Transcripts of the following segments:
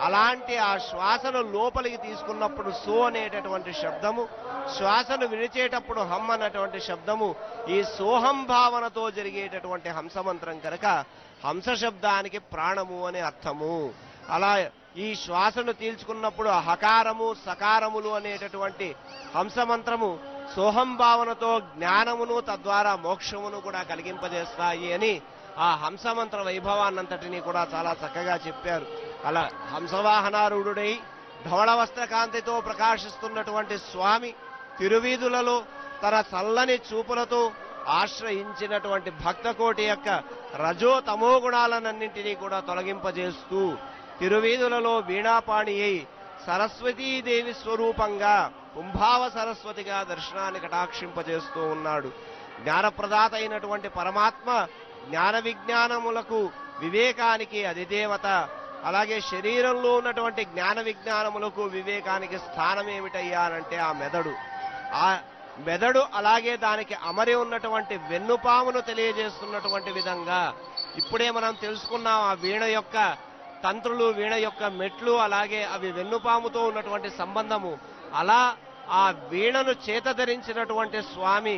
అలాంటి ఆ శ్వాసను లోపలికి తీసుకున్నప్పుడు సో అనేటటువంటి శబ్దము శ్వాసను విడిచేటప్పుడు హమ్ అన్నటువంటి శబ్దము ఈ సోహం భావనతో జరిగేటటువంటి హంసమంత్రం కనుక హంస శబ్దానికి ప్రాణము అని అర్థము అలా ఈ శ్వాసను తీల్చుకున్నప్పుడు హకారము సకారములు అనేటటువంటి హంసమంత్రము సోహం భావనతో జ్ఞానమును తద్వారా మోక్షమును కూడా కలిగింపజేస్తాయి అని ఆ హంసమంత్ర వైభవాన్నంతటినీ కూడా చాలా చక్కగా చెప్పారు అలా హంసవాహనారూఢుడై ధవళ వస్త్రకాంతితో ప్రకాశిస్తున్నటువంటి స్వామి తిరువీధులలో తన చల్లని చూపులతో ఆశ్రయించినటువంటి భక్తకోటి యొక్క రజో తమో గుణాలనన్నింటినీ కూడా తొలగింపజేస్తూ తిరువీధులలో వీణాపాణి అయి సరస్వతీదేవి స్వరూపంగా కుంభావ సరస్వతిగా దర్శనాన్ని కటాక్షింపజేస్తూ ఉన్నాడు జ్ఞానప్రదాత అయినటువంటి పరమాత్మ జ్ఞాన విజ్ఞానములకు వివేకానికి అధిదేవత అలాగే శరీరంలో ఉన్నటువంటి జ్ఞాన విజ్ఞానములకు వివేకానికి స్థానం ఏమిటయ్యానంటే ఆ మెదడు ఆ మెదడు అలాగే దానికి అమరి ఉన్నటువంటి వెన్నుపామును తెలియజేస్తున్నటువంటి విధంగా ఇప్పుడే మనం తెలుసుకున్నాం ఆ వీణ యొక్క తంత్రులు వీణ యొక్క మెట్లు అలాగే అవి వెన్నుపాముతో ఉన్నటువంటి సంబంధము అలా ఆ వీణను చేత ధరించినటువంటి స్వామి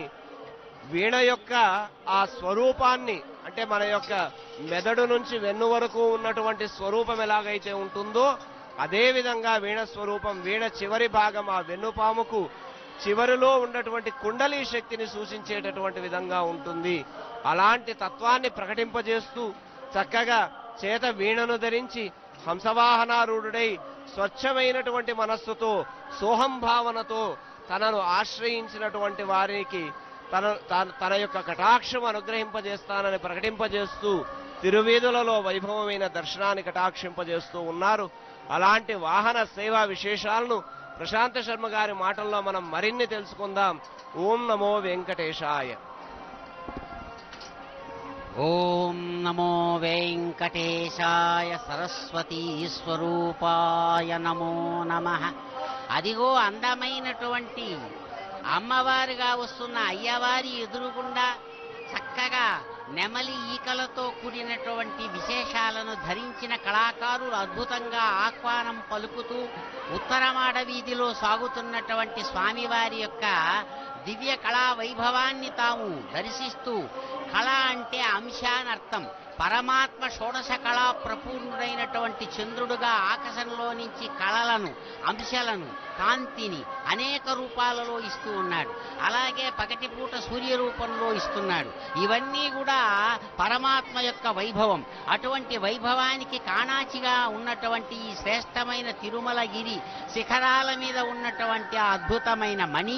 వీణ యొక్క ఆ స్వరూపాన్ని అంటే మన యొక్క మెదడు నుంచి వెన్ను వరకు ఉన్నటువంటి స్వరూపం ఎలాగైతే ఉంటుందో అదే విధంగా వీణ స్వరూపం వీణ చివరి భాగం ఆ వెన్నుపాముకు చివరిలో ఉన్నటువంటి కుండలి శక్తిని సూచించేటటువంటి విధంగా ఉంటుంది అలాంటి తత్వాన్ని ప్రకటింపజేస్తూ చక్కగా చేత వీణను ధరించి హంసవాహనారూఢుడై స్వచ్ఛమైనటువంటి మనస్సుతో సోహం భావనతో తనను ఆశ్రయించినటువంటి వారికి తన తన- తన యొక్క కటాక్షం అనుగ్రహింపజేస్తానని ప్రకటింపజేస్తూ తిరువీధులలో వైభవమైన దర్శనాన్ని కటాక్షింపజేస్తూ ఉన్నారు అలాంటి వాహన సేవా విశేషాలను ప్రశాంత శర్మ గారి మాటల్లో మనం మరిన్ని తెలుసుకుందాం ఓం నమో వెంకటేశాయ ఓం నమో వెంకటేశాయ సరస్వతీ స్వరూపాయ నమో నమ అదిగో అందమైనటువంటి అమ్మవారుగా వస్తున్న అయ్యవారి ఎదురుగుండా చక్కగా నెమలి ఈకలతో కూడినటువంటి విశేషాలను ధరించిన కళాకారులు అద్భుతంగా ఆహ్వానం పలుకుతూ ఉత్తరమాడ వీధిలో సాగుతున్నటువంటి స్వామివారి యొక్క దివ్య కళా వైభవాన్ని తాము దర్శిస్తూ కళ అంటే అంశ అని అర్థం పరమాత్మ షోడశ కళా ప్రపూర్ణుడైనటువంటి చంద్రుడుగా ఆకాశంలో నుంచి కళలను అంశాలను కాంతిని అనేక రూపాలలో ఇస్తూ ఉన్నాడు అలాగే పగటిపూట సూర్య రూపంలో ఇస్తున్నాడు ఇవన్నీ కూడా పరమాత్మ యొక్క వైభవం అటువంటి వైభవానికి కాణాచిగా ఉన్నటువంటి ఈ శ్రేష్టమైన తిరుమలగిరి శిఖరాల మీద ఉన్నటువంటి ఆ అద్భుతమైన మణి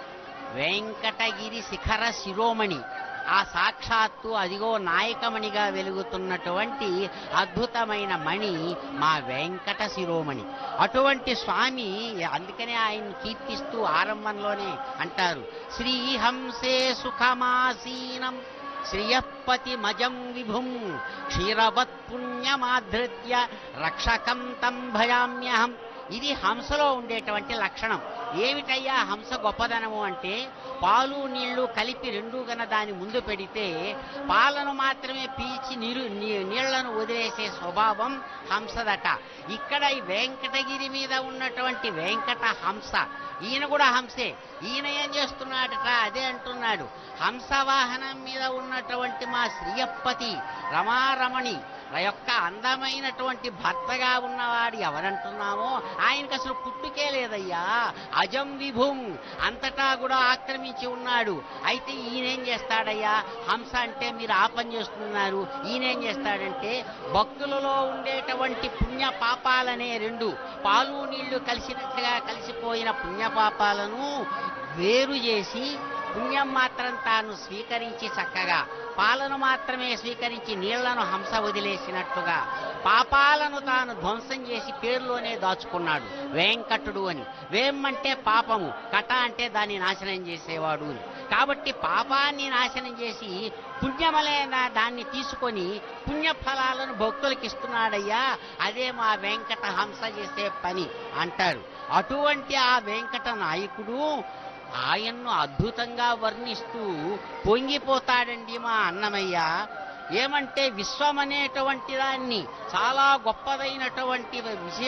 వెంకటగిరి శిఖర శిరోమణి ఆ సాక్షాత్తు అదిగో నాయకమణిగా వెలుగుతున్నటువంటి అద్భుతమైన మణి మా వెంకట శిరోమణి అటువంటి స్వామి అందుకనే ఆయన కీర్తిస్తూ ఆరంభంలోనే అంటారు శ్రీహంసే సుఖమాసీనం శ్రియపతి మజం విభుం క్షీరవత్ పుణ్యమాధృత్య రక్షకం తం భయామ్యహం ఇది హంసలో ఉండేటువంటి లక్షణం ఏమిటయ్యా హంస గొప్పదనము అంటే పాలు నీళ్లు కలిపి రెండు గన దాని ముందు పెడితే పాలను మాత్రమే పీల్చి నీరు నీ- నీళ్లను వదిలేసే స్వభావం హంసదట ఇక్కడ ఈ వెంకటగిరి మీద ఉన్నటువంటి వెంకట హంస ఈయన కూడా హంసే ఈయన ఏం చేస్తున్నాడట అదే అంటున్నాడు హంస వాహనం మీద ఉన్నటువంటి మా శ్రీయప్పతి రమారమణి ఆ యొక్క అందమైనటువంటి భర్తగా ఉన్నవాడు ఎవరంటున్నామో ఆయనకు అసలు పుట్టుకే లేదయ్యా అజం విభుం అంతటా కూడా ఆక్రమించి ఉన్నాడు అయితే ఈయనేం చేస్తాడయ్యా హంస అంటే మీరు ఆ పని చేస్తున్నారు ఈయనేం చేస్తాడంటే భక్తులలో ఉండేటువంటి పుణ్య పాపాలనే రెండు పాలు నీళ్లు కలిసినట్టుగా కలిసిపోయిన పుణ్య పాపాలను వేరు చేసి పుణ్యం మాత్రం తాను స్వీకరించి చక్కగా పాలను మాత్రమే స్వీకరించి నీళ్లను హంస వదిలేసినట్టుగా పాపాలను తాను ధ్వంసం చేసి పేరులోనే దాచుకున్నాడు వెంకటుడు అని వేం అంటే పాపము కట అంటే దాన్ని నాశనం చేసేవాడు అని కాబట్టి పాపాన్ని నాశనం చేసి పుణ్యమలైన దాన్ని తీసుకొని పుణ్యఫలాలను భక్తులకు ఇస్తున్నాడయ్యా అదే మా వెంకట హంస చేసే పని అంటారు అటువంటి ఆ వెంకట నాయకుడు ఆయన్ను అద్భుతంగా వర్ణిస్తూ పొంగిపోతాడండి మా అన్నమయ్య ఏమంటే విశ్వం అనేటువంటి దాన్ని చాలా గొప్పదైనటువంటి విశేష